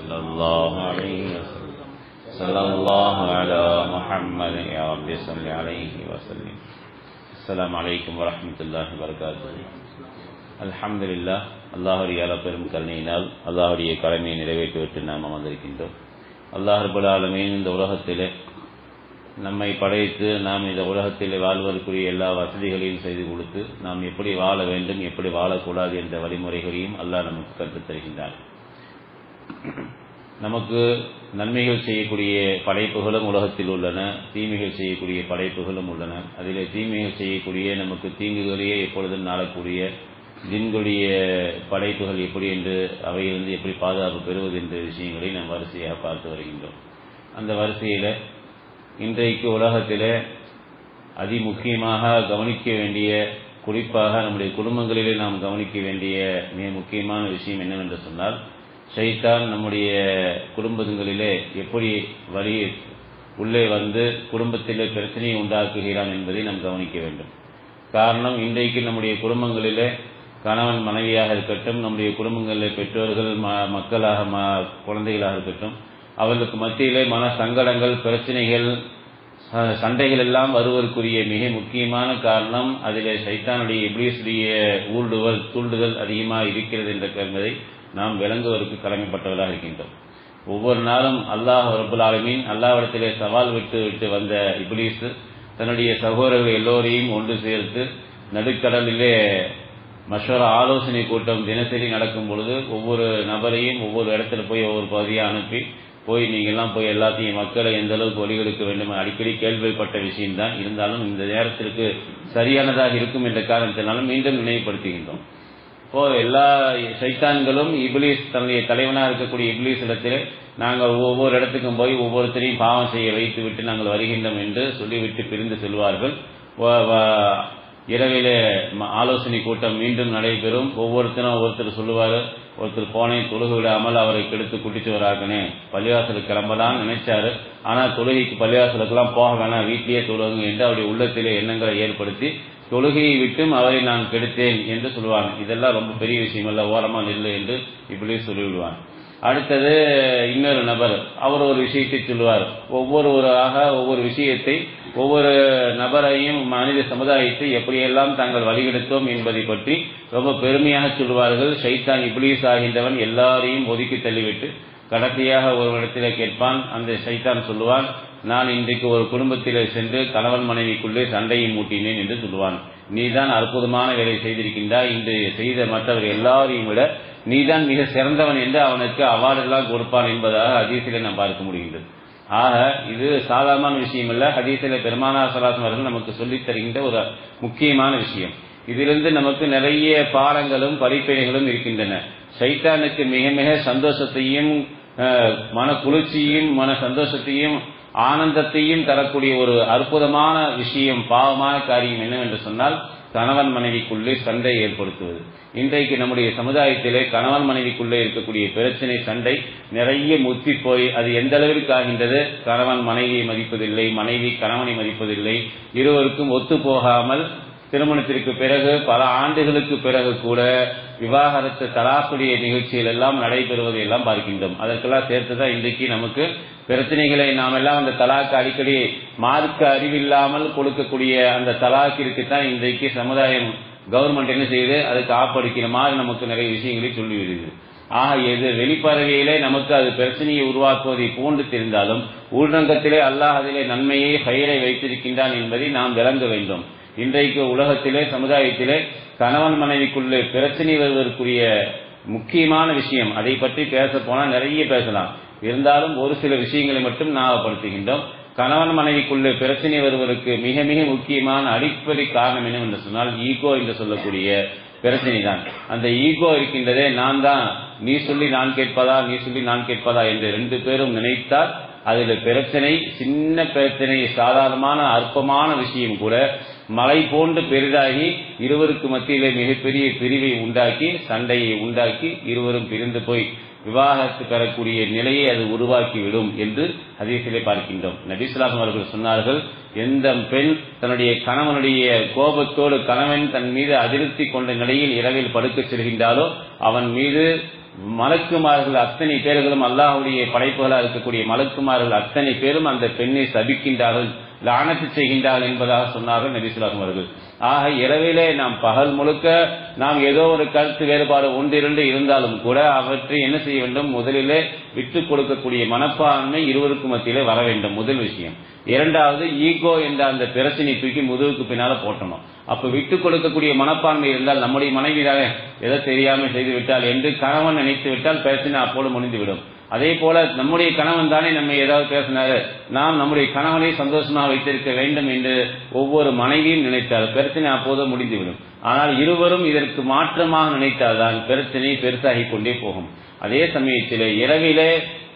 صلى الله عليه وسلم صلى الله على محمد يا رب صل عليه وسلم السلام عليكم ورحمة الله وبركاته الحمد لله அல்லாஹுடைய பெரும் கருணையினால் அல்லாஹுடைய கடமையை நிறைவேற்றிவிட்டு நாம் அமர்ந்திருக்கின்றோம் அல்லாஹ் ரபுல் ஆலமீன் இந்த உலகத்திலே நம்மை படைத்து நாம் இந்த உலகத்தில் வாழ்வதற்குரிய எல்லா வசதிகளையும் செய்து கொடுத்து நாம் எப்படி வாழ வேண்டும் எப்படி வாழக்கூடாது என்ற வழிமுறைகளையும் அல்லாஹ் நமக்கு கற்றுத் தருகின்றார் நமக்கு நன்மைகள் செய்யக்கூடிய படைப்புகளும் உலகத்தில் உள்ளன தீமைகள் செய்யக்கூடிய படைப்புகளும் உள்ளன அதிலே தீமைகள் செய்யக்கூடிய நமக்கு தீங்குகளையே எப்பொழுதும் நாடக்கூடிய ஜின்களுடைய படைப்புகள் எப்படி என்று அவையிலிருந்து எப்படி பாதுகாப்பு பெறுவது என்ற விஷயங்களை நாம் வரிசையாக பார்த்து வருகின்றோம் அந்த வரிசையில் இன்றைக்கு உலகத்தில் அதிமுக்கியமாக கவனிக்க வேண்டிய குறிப்பாக நம்முடைய குடும்பங்களிலே நாம் கவனிக்க வேண்டிய மிக முக்கியமான விஷயம் என்னவென்று சொன்னால் ஷைத்தான் நம்முடைய குடும்பங்களிலே எப்படி வழி உள்ளே வந்து குடும்பத்திலே பிரச்சனையை உண்டாக்குகிறான் என்பதை நாம் கவனிக்க வேண்டும் காரணம் இன்றைக்கு நம்முடைய குடும்பங்களிலே கணவன் மனைவியாக இருக்கட்டும் நம்முடைய குடும்பங்களில் பெற்றோர்கள் மக்களாக குழந்தைகளாக இருக்கட்டும் அவர்களுக்கு மத்தியிலே மன சங்கடங்கள் பிரச்சனைகள் சண்டைகள் எல்லாம் வருவதற்குரிய மிக முக்கியமான காரணம் அதிலே சைத்தானுடைய இப்ளீஸுடைய ஊடுதல் தூண்டுதல் அதிகமாக இருக்கிறது என்ற என்பதை நாம் விளங்குவதற்கு கடமைப்பட்டவர்களாக இருக்கின்றோம் ஒவ்வொரு நாளும் அல்லாஹ் ரபுல் ஆலமீன் அல்லாவிடத்திலே சவால் விட்டு விட்டு வந்த இப்ளீஸ் தன்னுடைய சகோதரர்கள் எல்லோரையும் ஒன்று சேர்த்து நடுக்கடலிலே மஷோர ஆலோசனை கூட்டம் தினசரி நடக்கும் பொழுது ஒவ்வொரு நபரையும் ஒவ்வொரு இடத்துல போய் ஒவ்வொரு பகுதியாக அனுப்பி போய் நீங்கள்லாம் போய் எல்லாத்தையும் மக்களை எந்த அளவுக்கு வழிகெடுக்க வேண்டும் அடிக்கடி கேள்விப்பட்ட விஷயம்தான் இருந்தாலும் இந்த நேரத்திற்கு சரியானதாக இருக்கும் என்ற காரணத்தினாலும் மீண்டும் நினைவுபடுத்துகின்றோம் இப்போ எல்லா சைத்தான்களும் இப்ளீஸ் தன்னுடைய தலைவனாக இருக்கக்கூடிய இப்ளீஸ் இடத்திலே நாங்கள் ஒவ்வொரு இடத்துக்கும் போய் ஒவ்வொருத்தரையும் பாவம் செய்ய வைத்து விட்டு நாங்கள் வருகின்றோம் என்று சொல்லிவிட்டு பிரிந்து செல்வார்கள் இரவிலே ஆலோசனை கூட்டம் மீண்டும் நடைபெறும் ஒவ்வொருத்தரும் ஒவ்வொருத்தர் சொல்லுவார் ஒருத்தர் போனை தொழுகு விடாமல் அவரை கெடுத்து குட்டிச்சு வராக்கனே பள்ளிவாசலுக்கு கிளம்பலான்னு நினைச்சாரு ஆனால் தொழுகைக்கு பள்ளிவாசலுக்கெல்லாம் போக வேணாம் வீட்டிலேயே தொழுகுங்க என்று அவருடைய உள்ளத்திலே எண்ணங்களை ஏற்படுத்தி தொழுகையை விட்டும் அவரை நான் கெடுத்தேன் என்று சொல்லுவாங்க இதெல்லாம் ரொம்ப பெரிய விஷயம் அல்ல ஓரமா நில்லு என்று இப்படி சொல்லிவிடுவான் அடுத்தது இன்னொரு நபர் அவர் ஒரு விஷயத்தை சொல்லுவார் ஒவ்வொருவராக ஒவ்வொரு விஷயத்தை ஒவ்வொரு நபரையும் மனித சமுதாயத்தை எப்படியெல்லாம் தாங்கள் வழிகெடுத்தோம் என்பதை பற்றி ரொம்ப பெருமையாக சொல்வார்கள் ஷைத்தான் இப்ளீஸ் ஆகின்றவன் எல்லாரையும் ஒதுக்கி தள்ளிவிட்டு கடைசியாக ஒரு இடத்திலே கேட்பான் அந்த சைத்தான் சொல்லுவான் நான் இன்றைக்கு ஒரு குடும்பத்திலே சென்று கணவன் மனைவிக்குள்ளே சண்டையை மூட்டினேன் என்று சொல்லுவான் நீதான் அற்புதமான வேலை செய்திருக்கின்றாய் இன்று செய்த மற்றவர் எல்லாரையும் விட நீதான் மிக சிறந்தவன் என்று அவனுக்கு அவார்டு எல்லாம் கொடுப்பான் என்பதாக ஹதீசிலே நாம் பார்க்க முடிகின்றது ஆக இது சாதாரணமான விஷயம் இல்ல ஹதீசில பெருமானா சலாசம் அவர்கள் நமக்கு சொல்லித் தருகின்ற ஒரு முக்கியமான விஷயம் இதிலிருந்து நமக்கு நிறைய பாடங்களும் படிப்பினைகளும் இருக்கின்றன சைத்தானுக்கு மிக மிக சந்தோஷத்தையும் மன குளிர்ச்சியும் மன சந்தோஷத்தையும் ஆனந்தத்தையும் தரக்கூடிய ஒரு அற்புதமான விஷயம் பாவமான காரியம் என்னவென்று சொன்னால் கணவன் மனைவிக்குள்ளே சண்டை ஏற்படுத்துவது இன்றைக்கு நம்முடைய சமுதாயத்திலே கணவன் மனைவிக்குள்ளே இருக்கக்கூடிய பிரச்சனை சண்டை நிறைய முத்தி போய் அது எந்த அளவிற்கு ஆகின்றது கணவன் மனைவியை மதிப்பதில்லை மனைவி கணவனை மதிப்பதில்லை இருவருக்கும் ஒத்து போகாமல் திருமணத்திற்கு பிறகு பல ஆண்டுகளுக்கு பிறகு கூட விவாகரத்து தலாக்குடைய நிகழ்ச்சிகள் எல்லாம் நடைபெறுவதை எல்லாம் பார்க்கின்றோம் அதற்கெல்லாம் சேர்த்துதான் இன்றைக்கு நமக்கு பிரச்சனைகளை நாம் எல்லாம் அந்த தலாக்கு அடிக்கடி மார்க்க அறிவில்லாமல் கொடுக்கக்கூடிய அந்த தலாக்கிற்கு தான் இன்றைக்கு சமுதாயம் கவர்மெண்ட் என்ன செய்யுது அதுக்கு ஆப்படிக்கிற மாதிரி நமக்கு நிறைய விஷயங்களை சொல்லி வருகிறது ஆக எது வெளிப்பறவையிலே நமக்கு அது பிரச்சனையை உருவாக்குவதை போன்று தெரிந்தாலும் உள்ரங்கத்திலே அல்லாஹ் அதிலே நன்மையை கயிறை வைத்திருக்கின்றான் என்பதை நாம் விளங்க வேண்டும் இன்றைக்கு உலகத்திலே சமுதாயத்திலே கணவன் மனைவிக்குள்ளே பிரச்சனை வருவதற்குரிய முக்கியமான விஷயம் அதை பற்றி பேச போனால் நிறைய பேசலாம் இருந்தாலும் ஒரு சில விஷயங்களை மட்டும் ஞாபகப்படுத்துகின்றோம் கணவன் மனைவிக்குள்ளே பிரச்சனை வருவதற்கு மிக மிக முக்கியமான அடிப்படை காரணம் என்னவென்று சொன்னால் ஈகோ என்று சொல்லக்கூடிய பிரச்சனை தான் அந்த ஈகோ இருக்கின்றதே நான் தான் நீ சொல்லி நான் கேட்பதா நீ சொல்லி நான் கேட்பதா என்று ரெண்டு பேரும் நினைத்தால் அதில் பிரச்சனை சின்ன பிரச்சனை சாதாரணமான அற்பமான விஷயம் கூட மலை போன்று பெரிதாகி இருவருக்கு மத்தியிலே மிகப்பெரிய பிரிவை உண்டாக்கி சண்டையை உண்டாக்கி இருவரும் பிரிந்து போய் விவாகரத்து பெறக்கூடிய நிலையை அது உருவாக்கிவிடும் என்று ஹதீஸிலே பார்க்கின்றோம் நபிசுலாம் அவர்கள் சொன்னார்கள் எந்த பெண் தன்னுடைய கணவனுடைய கோபத்தோடு கணவன் தன் மீது அதிருப்தி கொண்ட நிலையில் இரவில் படுக்கச் செல்கின்றாலோ அவன் மீது மலக்குமார்கள் அத்தனை பேர்களும் அல்லாஹுடைய படைப்புகளாக இருக்கக்கூடிய மலக்குமார்கள் அத்தனை பேரும் அந்த பெண்ணை சபிக்கின்றார்கள் லானத்து செய்கின்றார்கள் என்பதாக சொன்னார்கள் நபிசுலாசம் அவர்கள் ஆக இரவிலே நாம் பகல் முழுக்க நாம் ஏதோ ஒரு கருத்து வேறுபாடு ஒன்றிரண்டு இருந்தாலும் கூட அவற்றை என்ன செய்ய வேண்டும் முதலிலே விட்டுக் கொடுக்கக்கூடிய மனப்பான்மை இருவருக்கும் மத்தியிலே வர வேண்டும் முதல் விஷயம் இரண்டாவது ஈகோ என்ற அந்த பிரச்சனை தூக்கி முதுகுக்கு பின்னால போட்டணும் அப்ப விட்டுக் கொடுக்கக்கூடிய மனப்பான்மை இருந்தால் நம்முடைய மனைவி தானே எதை தெரியாம செய்து விட்டால் என்று கணவன் நினைத்து விட்டால் பிரச்சனை அப்போது முடிந்துவிடும் அதே போல நம்முடைய கணவன் தானே நம்ம ஏதாவது பேசினாரு நாம் நம்முடைய கணவனை சந்தோஷமாக வைத்திருக்க வேண்டும் என்று ஒவ்வொரு மனைவியும் நினைத்தால் பிரச்சனை அப்போது முடிந்துவிடும் ஆனால் இருவரும் இதற்கு மாற்றமாக நினைத்தால்தான் பிரச்சனை பெருசாகி கொண்டே போகும் அதே சமயத்தில் இரவிலே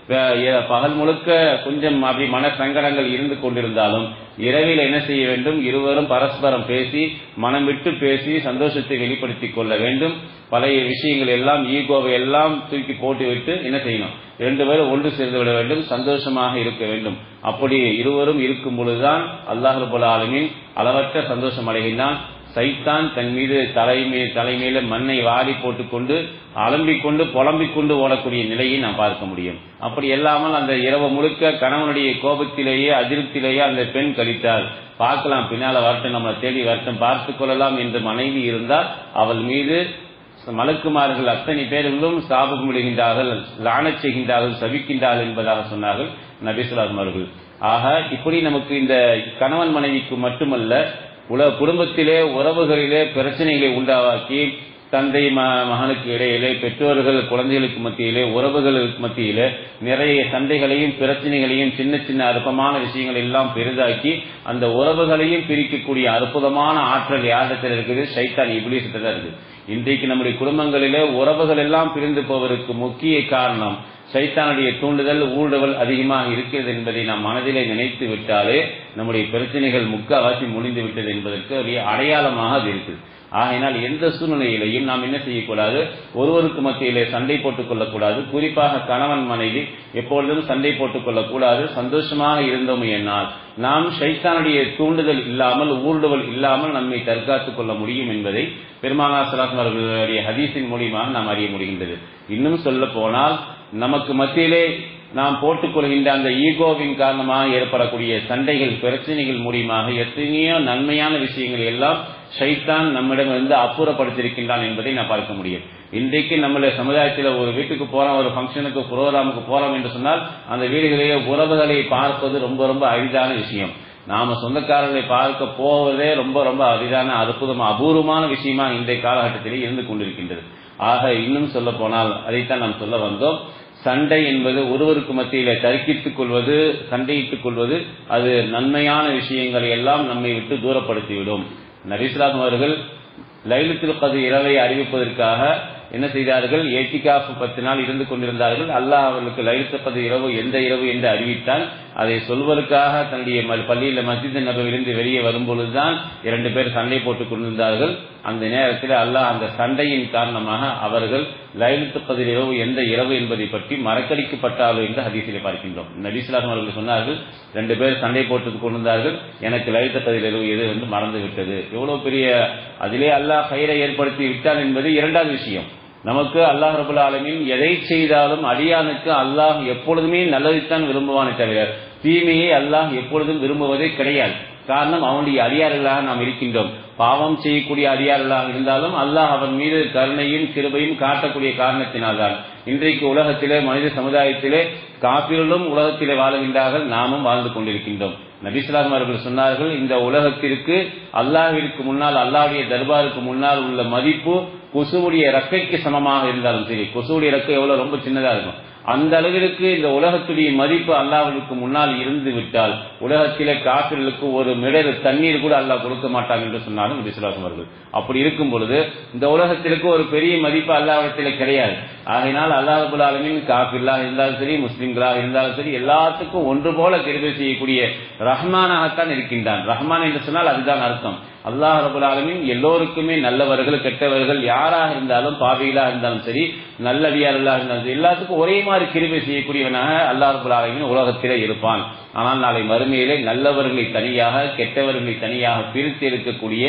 பகல் முழுக்க கொஞ்சம் அப்படி மன சங்கடங்கள் இருந்து கொண்டிருந்தாலும் இரவில் என்ன செய்ய வேண்டும் இருவரும் பரஸ்பரம் பேசி மனம் விட்டு பேசி சந்தோஷத்தை வெளிப்படுத்திக் கொள்ள வேண்டும் பழைய விஷயங்கள் எல்லாம் ஈகோவை எல்லாம் தூக்கி போட்டுவிட்டு என்ன செய்யணும் இரண்டு பேரும் ஒன்று சேர்ந்து விட வேண்டும் சந்தோஷமாக இருக்க வேண்டும் அப்படி இருவரும் இருக்கும் பொழுதுதான் அல்லாஹ் ஆலமின் அளவற்ற சந்தோஷம் அடைகின்றான் சைத்தான் தன் மீது தலைமே தலைமையில மண்ணை வாரி போட்டுக்கொண்டு அலம்பிக் கொண்டு புலம்பிக் கொண்டு ஓடக்கூடிய நிலையை நாம் பார்க்க முடியும் அப்படி இல்லாமல் அந்த இரவு முழுக்க கணவனுடைய கோபத்திலேயே அதிருப்தியிலேயே அந்த பெண் கழித்தால் பார்க்கலாம் பின்னால வரட்டும் நம்மளை தேடி வரட்டும் பார்த்துக் கொள்ளலாம் என்று மனைவி இருந்தால் அவள் மீது மலக்குமார்கள் அத்தனை பேர்களும் சாபம் விடுகின்றார்கள் லானச் செய்கின்றார்கள் சபிக்கின்றார்கள் என்பதாக சொன்னார்கள் நபிசுலாம் அவர்கள் ஆக இப்படி நமக்கு இந்த கணவன் மனைவிக்கு மட்டுமல்ல உலக குடும்பத்திலே உறவுகளிலே பிரச்சனைகளை உண்டாக்கி தந்தை மகனுக்கு இடையிலே பெற்றோர்கள் குழந்தைகளுக்கு மத்தியிலே உறவுகளுக்கு மத்தியிலே நிறைய சண்டைகளையும் பிரச்சனைகளையும் சின்ன சின்ன அற்பமான விஷயங்கள் எல்லாம் பெரிதாக்கி அந்த உறவுகளையும் பிரிக்கக்கூடிய அற்புதமான ஆற்றல் யாரிடத்தில் இருக்குது சைத்தான் இபிலிசத்தில் தான் இருக்குது இன்றைக்கு நம்முடைய குடும்பங்களிலே உறவுகள் எல்லாம் பிரிந்து போவதற்கு முக்கிய காரணம் சைத்தானுடைய தூண்டுதல் ஊடுதல் அதிகமாக இருக்கிறது என்பதை நாம் மனதிலே நினைத்து விட்டாலே நம்முடைய பிரச்சனைகள் முக்காவாசி முடிந்து விட்டது என்பதற்கு ஒரு அடையாளமாக அது இருக்குது ஆகையினால் எந்த சூழ்நிலையிலையும் நாம் என்ன செய்யக்கூடாது ஒருவருக்கு மத்தியிலே சண்டை போட்டுக் கொள்ளக்கூடாது குறிப்பாக கணவன் மனைவி எப்பொழுதும் சண்டை போட்டுக் கொள்ளக்கூடாது சந்தோஷமாக இருந்தோம் என்னால் நாம் ஷைத்தானுடைய தூண்டுதல் இல்லாமல் ஊடுதல் இல்லாமல் நம்மை தற்காத்துக் கொள்ள முடியும் என்பதை பெருமானா சலாசம் அவர்களுடைய ஹதீஸின் மூலியமாக நாம் அறிய முடிகின்றது இன்னும் சொல்ல போனால் நமக்கு மத்தியிலே நாம் போட்டுக்கொள்கின்ற அந்த ஈகோவின் காரணமாக ஏற்படக்கூடிய சண்டைகள் பிரச்சனைகள் மூலியமாக எத்தனையோ நன்மையான விஷயங்கள் எல்லாம் ஷைத்தான் நம்மிடமிருந்து அப்புறப்படுத்தியிருக்கின்றான் என்பதை நான் பார்க்க முடியும் இன்றைக்கு நம்மளுடைய சமுதாயத்தில் ஒரு வீட்டுக்கு போறோம் ஒரு ஃபங்க்ஷனுக்கு புரோகிராமுக்கு போறோம் என்று சொன்னால் அந்த வீடுகளிலே உறவுகளை பார்ப்பது ரொம்ப ரொம்ப அரிதான விஷயம் நாம சொந்தக்காரர்களை பார்க்க போவதே ரொம்ப ரொம்ப அரிதான அற்புதம் அபூர்வமான விஷயமா இன்றைய காலகட்டத்திலே இருந்து கொண்டிருக்கின்றது ஆக இன்னும் சொல்ல போனால் அதைத்தான் நாம் சொல்ல வந்தோம் சண்டை என்பது ஒருவருக்கு மத்தியில தர்க்கித்துக் கொள்வது சண்டையிட்டுக் கொள்வது அது நன்மையான விஷயங்களை எல்லாம் நம்மை விட்டு தூரப்படுத்திவிடும் நபிஸ்லாம் அவர்கள் லைலத்தில் கது இரவை அறிவிப்பதற்காக என்ன செய்தார்கள் ஏத்திகாஃப் பத்து நாள் இருந்து கொண்டிருந்தார்கள் அல்லாஹ் அவர்களுக்கு லைலத்தில் கது இரவு எந்த இரவு என்று அறிவித்தால் அதை சொல்வதற்காக தன்னுடைய பள்ளியில் மஸ்ஜித் நபவிலிருந்து வெளியே வரும்பொழுதுதான் இரண்டு பேர் சண்டை போட்டுக் கொண்டிருந்தார்கள் அந்த நேரத்தில் அல்லாஹ் அந்த சண்டையின் காரணமாக அவர்கள் லைலத்து கதிர் இரவு எந்த இரவு என்பதை பற்றி மறக்கடிக்கப்பட்டாலோ என்று ஹதீசிலே பார்க்கின்றோம் நபிசுலாம் அவர்கள் சொன்னார்கள் ரெண்டு பேர் சண்டை போட்டுக் கொண்டிருந்தார்கள் எனக்கு லைலத்து கதிர் இரவு எது என்று மறந்து விட்டது எவ்வளவு பெரிய அதிலே அல்லாஹ் கயிறை ஏற்படுத்தி விட்டான் என்பது இரண்டாவது விஷயம் நமக்கு அல்லாஹ் ரபுல் ஆலமின் எதை செய்தாலும் அடியானுக்கு அல்லாஹ் எப்பொழுதுமே நல்லதைத்தான் விரும்புவானே தவிர தீமையை அல்லாஹ் எப்பொழுதும் விரும்புவதே கிடையாது காரணம் அவனுடைய அடியார்களாக நாம் இருக்கின்றோம் பாவம் செய்யக்கூடிய அடியார்களாக இருந்தாலும் அல்லாஹ் அவன் மீது கருணையும் கிருபையும் காட்டக்கூடிய காரணத்தினால்தான் இன்றைக்கு உலகத்திலே மனித சமுதாயத்திலே காப்பீர்களும் உலகத்திலே வாழுகின்றார்கள் நாமும் வாழ்ந்து கொண்டிருக்கின்றோம் நபிசுலாம் அவர்கள் சொன்னார்கள் இந்த உலகத்திற்கு அல்லாஹிற்கு முன்னால் அல்லாஹுடைய தர்பாருக்கு முன்னால் உள்ள மதிப்பு கொசுவுடைய ரக்கைக்கு சமமாக இருந்தாலும் சரி கொசுவுடைய ரக்கை எவ்வளவு ரொம்ப சின்னதா இருக்கும் அந்த அளவிற்கு இந்த உலகத்துடைய மதிப்பு அல்லாஹ்வுக்கு முன்னால் இருந்து விட்டால் உலகத்திலே காப்பிர்களுக்கு ஒரு மிடர் தண்ணீர் கூட அல்லாஹ் கொடுக்க மாட்டாங்க என்று சொன்னாலும் விசுவாசம் அவர்கள் அப்படி இருக்கும் பொழுது இந்த உலகத்திற்கு ஒரு பெரிய மதிப்பு அல்லாஹ்விடத்திலே கிடையாது ஆகையினால் அல்லாஹ் ஆலமின் காப்பிர்களாக இருந்தாலும் சரி முஸ்லிம்களாக இருந்தாலும் சரி எல்லாத்துக்கும் ஒன்று போல கிருபை செய்யக்கூடிய ரஹ்மானாகத்தான் இருக்கின்றான் ரஹ்மான் என்று சொன்னால் அதுதான் அர்த்தம் அல்லாஹ் ரபுல் ஆலமின் எல்லோருக்குமே நல்லவர்கள் கெட்டவர்கள் யாராக இருந்தாலும் பாவிகளாக இருந்தாலும் சரி நல்லடியார்களாக இருந்தாலும் சரி எல்லாத்துக்கும் ஒரே மாதிரி கிருபை செய்யக்கூடியவனாக அல்லாஹ் ரபுல் ஆலமின் உலகத்திலே இருப்பான் ஆனால் நாளை மறுமையிலே நல்லவர்களை தனியாக கெட்டவர்களை தனியாக பிரித்து இருக்கக்கூடிய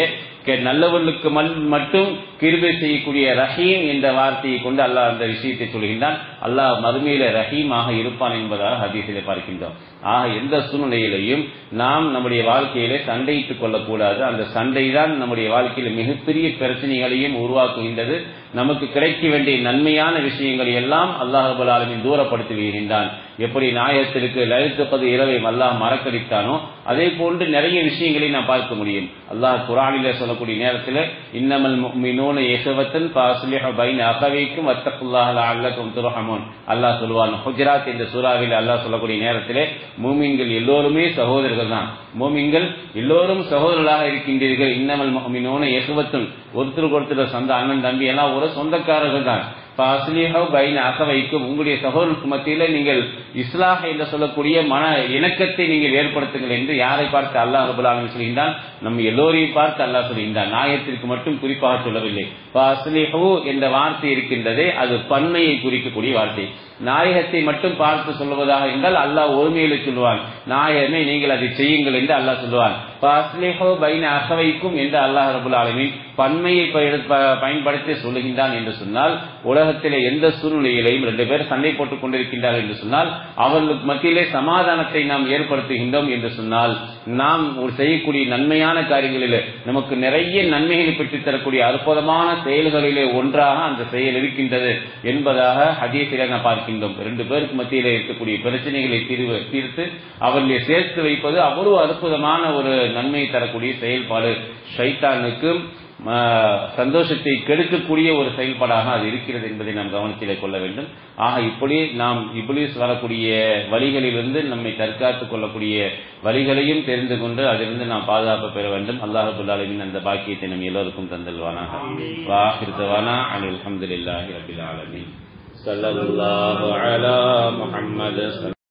கெ- நல்லவர்களுக்கு மல்- மட்டும் கிருபை செய்யக்கூடிய ரஹீம் என்ற வார்த்தையை கொண்டு அல்லாஹ் அந்த விஷயத்தை சொல்கின்றான் அல்லாஹ் மறுமையில ரஹீமாக இருப்பான் என்பதாக ஹதீஸிலே பார்க்கின்றோம் ஆக எந்த சூழ்நிலையிலையும் நாம் நம்முடைய வாழ்க்கையிலே சண்டையிட்டுக் கொள்ளக்கூடாது அந்த சண்டை தான் நம்முடைய வாழ்க்கையில மிகப்பெரிய பிரச்சனைகளையும் உருவாக்குகின்றது நமக்கு கிடைக்க வேண்டிய நன்மையான விஷயங்களை எல்லாம் அல்லாஹ் ரபுல் ஆலமீன் தூரப்படுத்தி விடுகின்றான் எப்படி நாயகத்திற்கு லலித்தப்பது இரவை அல்லாஹ் மறக்கடித்தானோ அதே போன்று நிறைய விஷயங்களை நாம் பார்க்க முடியும் அல்லாஹ் குரானிலே சொல்லக்கூடிய நேரத்தில் இன்னமல் முஃமினூன யஹவத்தன் ஃபாஸ்லிஹு பைன அகவைக்கும் வத்தகுல்லாஹ லஅல்லகும் துர்ஹமூன் அல்லாஹ் சொல்வான் ஹுஜராத் என்ற சூறாவில் அல்லாஹ் சொல்லக்கூடிய நேரத்திலே மூமின்கள் எல்லோருமே சகோதரர்கள் தான் மூமின்கள் எல்லோரும் சகோதரர்களாக இருக்கின்றீர்கள் இன்னமல் முஃமினூன யஹவத்தன் ஒருத்தருக்கு ஒருத்தர் சொந்த அண்ணன் தம்பி எல்லாம் ஒரு சொந்தக்காரர்கள் தான் ஃபாஸ்லிஹு பைன அகவைக்கும் உங்களுடைய சகோதரருக்கு மத்தியில நீங்கள் இஸ்லாஹ் என்று சொல்லக்கூடிய மன இணக்கத்தை நீங்கள் ஏற்படுத்துங்கள் என்று யாரை பார்த்து அல்லாஹ் ரபுல் ஆலமீன் சொல்கின்றான் நம்ம எல்லோரையும் பார்த்து அல்லாஹ் சொல்கின்றான் நாயத்திற்கு மட்டும் குறிப்பாக சொல்லவில்லை ஃபாஸ்லிஹு என்ற வார்த்தை இருக்கின்றதே அது பன்மையை குறிக்கக்கூடிய வார்த்தை நாயகத்தை மட்டும் பார்த்து சொல்வதாக என்றால் அல்லாஹ் ஒருமையில சொல்லுவான் நாயகமே நீங்கள் அதை செய்யுங்கள் என்று அல்லாஹ் சொல்லுவான் ஃபாஸ்லிஹு பைன அகவைக்கும் என்று அல்லாஹ் ரபுல் ஆலமீன் பன்மையை பயன்- ப- பயன்படுத்தி சொல்லுகின்றான் என்று சொன்னால் உலகத்திலே எந்த சூழ்நிலையிலையும் ரெண்டு பேர் சண்டை போட்டுக் கொண்டிருக்கின்றார்கள் என்று சொன்னால் அவர்களுக்கு மத்தியிலே சமாதானத்தை நாம் ஏற்படுத்துகின்றோம் என்று சொன்னால் நாம் ஒரு செய்யக்கூடிய நன்மையான காரியங்களிலே நமக்கு நிறைய நன்மைகளை பெற்றுத் தரக்கூடிய அற்புதமான செயல்களிலே ஒன்றாக அந்த செயல் இருக்கின்றது என்பதாக ஹதீஸிலே நாம் பார்க்கின்றோம் ரெண்டு பேருக்கு மத்தியிலே இருக்கக்கூடிய பிரச்சனைகளை தீர்வு தீர்த்து அவர்களை சேர்த்து வைப்பது அவ்வளவு அற்புதமான ஒரு நன்மை தரக்கூடிய செயல்பாடு ஷைத்தானுக்கும் ம, சந்தோஷத்தை கெடுக்கக்கூடிய ஒரு செயல்பாடாக அது இருக்கிறது என்பதை நாம் கவனத்திலே கொள்ள வேண்டும் ஆக இப்படி நாம் இப்ளீஸ் வரக்கூடிய வழிகளிலிருந்து நம்மை தற்காத்துக் கொள்ளக்கூடிய வழிகளையும் தெரிந்து கொண்டு அதிலிருந்து நாம் பாதுகாப்பு பெற வேண்டும் அல்லாஹபுல் ஆலமின் அந்த பாக்கியத்தை நம் எல்லோருக்கும் தந்தல்வானாக வாஹிருதவானா அலி அல்ஹம்துலில்லாஹி ரபில் ஆலமீன் ஸல்லல்லாஹு அலா முஹம்மது